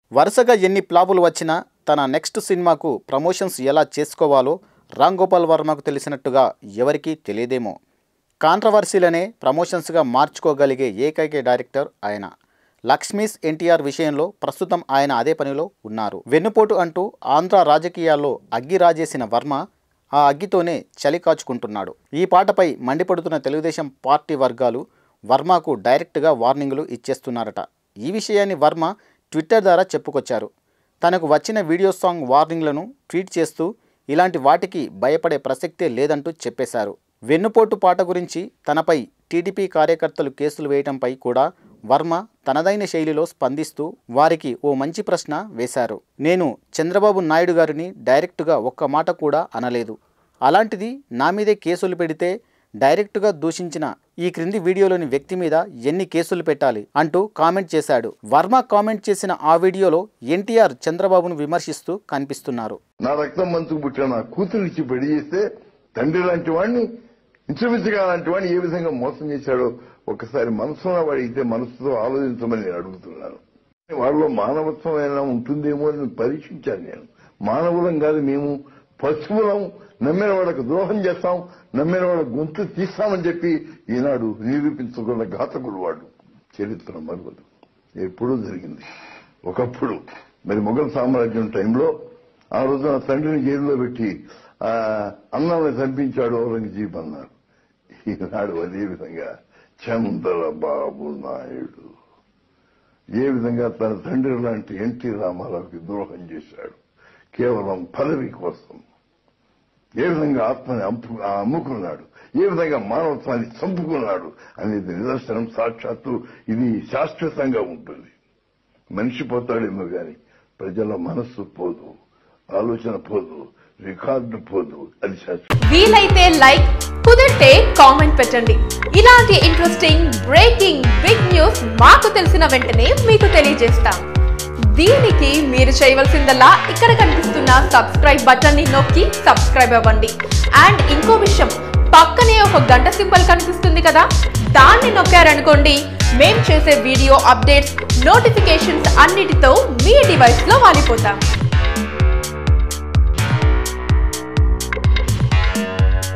వరుసగా ఎన్ని ఫ్లాపులు వచ్చినా తన నెక్స్ట్ సినిమాకు ప్రమోషన్స్ ఎలా చేసుకోవాలో రామ్ గోపాల్ వర్మకు తెలిసినట్టుగా ఎవరికీ తెలియదేమో కాంట్రవర్సీలనే ప్రమోషన్స్గా మార్చుకోగలిగే ఏకైక డైరెక్టర్ ఆయన లక్ష్మీస్ ఎన్టీఆర్ విషయంలో ప్రస్తుతం ఆయన అదే పనిలో ఉన్నారు వెన్నుపోటు అంటూ ఆంధ్ర రాజకీయాల్లో అగ్గి రాజేసిన వర్మ ఆ అగ్గితోనే చలి కాచుకుంటున్నాడు ఈ పాటపై మండిపడుతున్న తెలుగుదేశం పార్టీ వర్గాలు వర్మకు డైరెక్ట్గా వార్నింగులు ఇచ్చేస్తున్నారట ఈ విషయాన్ని వర్మ ట్విట్టర్ ద్వారా చెప్పుకొచ్చారు తనకు వచ్చిన వీడియో సాంగ్ వార్నింగ్లను ట్వీట్ చేస్తూ ఇలాంటి వాటికి భయపడే ప్రసక్తే లేదంటూ చెప్పేశారు వెన్నుపోటు పాట గురించి తనపై టీడీపీ కార్యకర్తలు కేసులు వేయటంపై కూడా వర్మ తనదైన శైలిలో స్పందిస్తూ వారికి ఓ మంచి ప్రశ్న వేశారు నేను చంద్రబాబు నాయుడు గారిని డైరెక్టుగా ఒక్క మాట కూడా అనలేదు అలాంటిది నా మీదే కేసులు పెడితే డైరెక్టుగా దూషించిన ఈ క్రింది వీడియోలోని వ్యక్తి మీద ఎన్ని కేసులు పెట్టాలి అంటూ కామెంట్ చేశాడు వర్మ కామెంట్ చేసిన ఆ వీడియోలో ఎన్టీఆర్ చంద్రబాబును విమర్శిస్తూ కనిపిస్తున్నారు నా రక్తం మంచుకు పుట్టిన నా కూతురిచ్చి పెళ్లి చేస్తే తండ్రి లాంటి వాడిని ఇంచుమించుగా లాంటి వాడిని ఏ విధంగా మోసం చేశాడో ఒకసారి మనసున్న వాడితే మనసుతో ఆలోచించమని నేను అడుగుతున్నాను వాళ్ళలో మానవత్వం ఏమైనా ఉంటుందేమో అని పరీక్షించాను నేను మానవులం కాదు మేము పశువులం నమ్మిన వాళ్ళకు ద్రోహం చేస్తాం నమ్మిన వాళ్ళ గొంతు తీస్తామని చెప్పి ఈనాడు నిరూపించుకున్న ఘాతకుడు వాడు చరిత్ర మరవదు ఎప్పుడూ జరిగింది ఒకప్పుడు మరి మొఘల్ సామ్రాజ్యం టైంలో ఆ రోజున తండ్రిని జైల్లో పెట్టి ఆ అన్నాన్ని చంపించాడు ఔరంగజీబ్ అన్నారు ఈనాడు అదే విధంగా చంద్రబాబు నాయుడు ఏ విధంగా తన తండ్రి లాంటి ఎన్టీ రామారావుకి ద్రోహం చేశాడు కేవలం పదవి కోసం ఏ విధంగా ఆత్మని అంపు- ఆ అమ్ముకున్నాడు ఏ విధంగా మానవత్వాన్ని చంపుకున్నాడు అనేది నిదర్శనం సాక్షాత్తు ఇది శాశ్వతంగా ఉంటుంది మనిషి పోతాడేమో గాని ప్రజల మనస్సు పోదు ఆలోచన పోదు రికార్డు పోదు అది శాశ్వతం వీలైతే లైక్ కుదిరితే కామెంట్ పెట్టండి ఇలాంటి ఇంట్రెస్టింగ్ బ్రేకింగ్ బిగ్ న్యూస్ మాకు తెలిసిన వెంటనే మీకు తెలియజేస్తాం దీనికి మీరు చేయవలసిందల్లా ఇక్కడ కనిపిస్తున్న సబ్స్క్రైబ్ బటన్ ని నొక్కి సబ్స్క్రైబ్ అవ్వండి అండ్ ఇంకో విషయం పక్కనే ఒక గంట సింబల్ కనిపిస్తుంది కదా దాన్ని నొక్కారనుకోండి మేం చేసే వీడియో అప్డేట్స్ నోటిఫికేషన్స్ అన్నిటితో మీ డివైస్ లో వాలిపోతాం